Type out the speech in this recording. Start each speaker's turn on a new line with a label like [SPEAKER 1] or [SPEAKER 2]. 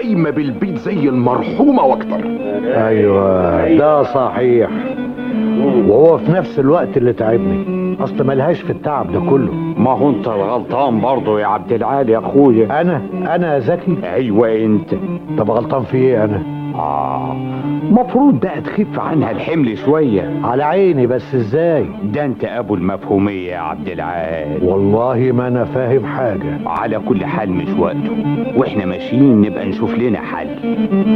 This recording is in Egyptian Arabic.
[SPEAKER 1] قايمة بالبيت زي المرحومة واكتر
[SPEAKER 2] ايوه ده صحيح وهو في نفس الوقت اللي تعبني اصل ملهاش في التعب ده كله
[SPEAKER 3] ما هو انت الغلطان برضه يا عبد العال يا اخويا
[SPEAKER 2] انا انا يا زكي
[SPEAKER 3] ايوه انت
[SPEAKER 2] طب غلطان في ايه انا
[SPEAKER 3] اه مفروض بقى تخف عنها الحمل شويه
[SPEAKER 2] على عيني بس ازاي
[SPEAKER 3] ده انت ابو المفهوميه يا عبد العال
[SPEAKER 2] والله ما انا فاهم حاجه
[SPEAKER 3] على كل حال مش وقته واحنا ماشيين نبقى نشوف لنا حل